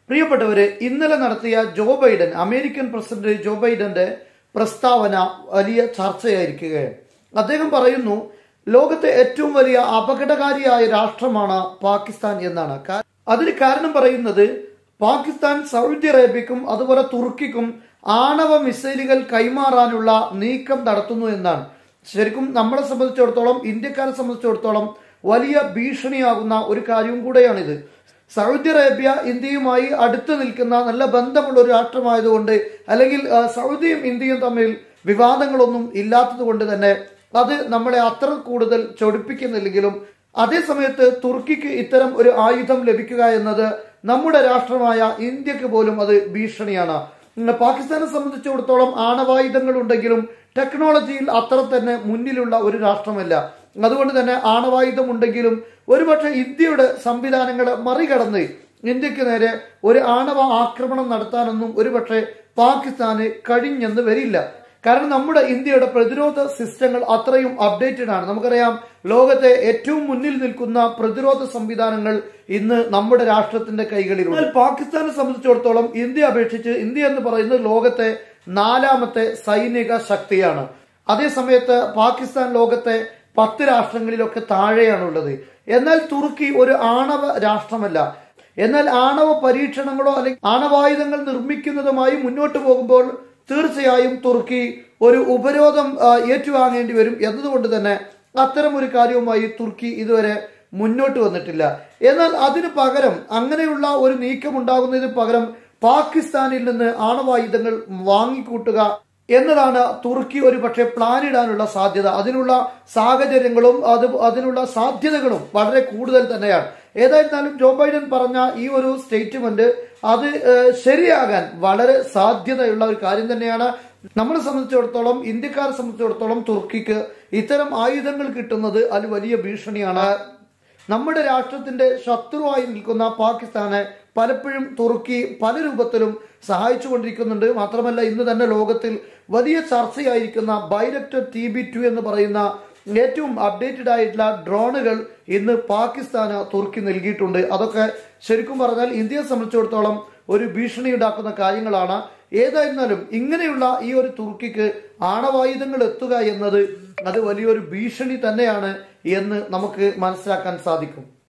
പ്രിയപ്പെട്ടവര് ഇന്നലെ നടത്തിയ Joe Biden American president Joe ബൈഡന്റെ പ്രസ്താവന വലിയ ചർച്ചയായിരിക്കുകയാണ് അദ്ദേഹം പറയുന്നു ലോകത്തെ ഏറ്റവും വലിയ അപകടകാരിയായ രാഷ്ട്രമാണ് പാകിസ്ഥാൻ എന്നാണ് കാ- അതിന് കാരണം പറയുന്നത് പാകിസ്ഥാൻ സൗദി അറേബ്യക്കും അതുപോലെ തുർക്കിക്കും ആണവ മിസൈലുകൾ കൈമാറാനുള്ള നീക്കം നടത്തുന്നു എന്നാണ് ശരിക്കും നമ്മളെ സംബന്ധിച്ചിടത്തോളം ഇന്ത്യക്കാരെ സംബന്ധിച്ചിടത്തോളം വലിയ ഭീഷണിയാകുന്ന ഒരു കാര്യവും കൂടെയാണിത് സൗദി അറേബ്യ ഇന്ത്യയുമായി അടുത്ത് നിൽക്കുന്ന നല്ല ബന്ധമുള്ള ഒരു രാഷ്ട്രമായതുകൊണ്ട് അല്ലെങ്കിൽ ആ, സൗദിയും ഇന്ത്യയും തമ്മിൽ വിവാദങ്ങളൊന്നും ഇല്ലാത്തത് കൊണ്ട് തന്നെ അത് നമ്മളെ അത്ര കൂടുതൽ ചൊടിപ്പിക്കുന്നില്ലെങ്കിലും അതേ സമയത്ത് തുർക്കിക്ക് ഇത്തരം ഒരു ആയുധം ലഭിക്കുക എന്നത് നമ്മുടെ രാഷ്ട്രമായ ഇന്ത്യക്ക് പോലും അത് ഭീഷണിയാണ് ഉം, പാകിസ്ഥാനെ സംബന്ധിച്ചിടത്തോളം ആണവായുധങ്ങൾ ഉണ്ടെങ്കിലും ടെക്നോളജിയിൽ അത്ര തന്നെ മുന്നിലുള്ള ഒരു രാഷ്ട്രമല്ല അതുകൊണ്ട് തന്നെ ആണവായുധം ഉണ്ടെങ്കിലും ഒരുപക്ഷെ ഇന്ത്യയുടെ സംവിധാനങ്ങളെ മറികടന്ന് ഇന്ത്യക്ക് നേരെ ഒരു ആണവ ആക്രമണം നടത്താനൊന്നും ഒരുപക്ഷെ പാകിസ്ഥാന് കഴിഞ്ഞെന്ന് വരില്ല കാരണം നമ്മുടെ ഇന്ത്യയുടെ പ്രതിരോധ സിസ്റ്റങ്ങൾ അത്രയും അപ്ഡേറ്റഡ് ആണ് നമുക്കറിയാം ലോകത്തെ ഏറ്റവും മുന്നിൽ നിൽക്കുന്ന പ്രതിരോധ സംവിധാനങ്ങൾ ഇന്ന് നമ്മുടെ രാഷ്ട്രത്തിന്റെ കൈകളിലുണ്ട് എന്നാൽ പാകിസ്ഥാനെ സംബന്ധിച്ചിടത്തോളം ഇന്ത്യ അപേക്ഷിച്ച് ഇന്ത്യ എന്ന് പറയുന്നത് ലോകത്തെ നാലാമത്തെ സൈനിക ശക്തിയാണ് അതേസമയത്ത് പാകിസ്ഥാൻ ലോകത്തെ പത്ത് രാഷ്ട്രങ്ങളിലൊക്കെ താഴെയാണുള്ളത് എന്നാൽ തുർക്കി ഒരു ആണവ രാഷ്ട്രമല്ല എന്നാൽ ആണവ പരീക്ഷണങ്ങളോ അല്ലെങ്കിൽ ആണവായുധങ്ങൾ നിർമ്മിക്കുന്നതുമായി മുന്നോട്ട് പോകുമ്പോൾ തീർച്ചയായും തുർക്കി ഒരു ഉപരോധം ആ, ഏറ്റുവാങ്ങേണ്ടി വരും എന്നതുകൊണ്ട് തന്നെ അത്തരം ഒരു കാര്യവുമായി തുർക്കി ഇതുവരെ മുന്നോട്ട് വന്നിട്ടില്ല എന്നാൽ അതിന് പകരം അങ്ങനെയുള്ള ഒരു നീക്കം ഉണ്ടാകുന്നതിന് പകരം പാകിസ്ഥാനിൽ നിന്ന് ആണവായുധങ്ങൾ വാങ്ങിക്കൂട്ടുക എന്നതാണ് തുർക്കി ഒരു പക്ഷേ പ്ലാൻ ഇടാനുള്ള സാധ്യത അതിനുള്ള സാഹചര്യങ്ങളും അത് അതിനുള്ള സാധ്യതകളും വളരെ കൂടുതൽ തന്നെയാണ് ഏതായിരുന്നാലും ജോ ബൈഡൻ പറഞ്ഞ ഈ ഒരു സ്റ്റേറ്റ്മെന്റ് അത് ഏഹ്, ശരിയാകാൻ വളരെ സാധ്യതയുള്ള ഒരു കാര്യം തന്നെയാണ് നമ്മളെ സംബന്ധിച്ചിടത്തോളം ഇന്ത്യക്കാരെ സംബന്ധിച്ചിടത്തോളം തുർക്കിക്ക് ഇത്തരം ആയുധങ്ങൾ കിട്ടുന്നത് അത് വലിയ ഭീഷണിയാണ് നമ്മുടെ രാഷ്ട്രത്തിന്റെ ശത്രുവായി നിൽക്കുന്ന പാകിസ്ഥാനെ പലപ്പോഴും തുർക്കി പല രൂപത്തിലും സഹായിച്ചുകൊണ്ടിരിക്കുന്നുണ്ട് മാത്രമല്ല ഇന്ന് തന്നെ ലോകത്തിൽ വലിയ ചർച്ചയായിരിക്കുന്ന ബൈലക്ടർ ടി ബി ടു എന്ന് പറയുന്ന ഏറ്റവും അപ്ഡേറ്റഡ് ആയിട്ടുള്ള ഡ്രോണുകൾ ഇന്ന് പാകിസ്ഥാന് തുർക്കി നൽകിയിട്ടുണ്ട് അതൊക്കെ ശരിക്കും പറഞ്ഞാൽ ഇന്ത്യയെ സംബന്ധിച്ചിടത്തോളം ഒരു ഭീഷണി ഉണ്ടാക്കുന്ന കാര്യങ്ങളാണ് ഏതായിരുന്നാലും ഇങ്ങനെയുള്ള ഈ ഒരു തുർക്കിക്ക് ആണവായുധങ്ങൾ എത്തുക എന്നത് അത് വലിയൊരു ഭീഷണി തന്നെയാണ് എന്ന് നമുക്ക് മനസ്സിലാക്കാൻ സാധിക്കും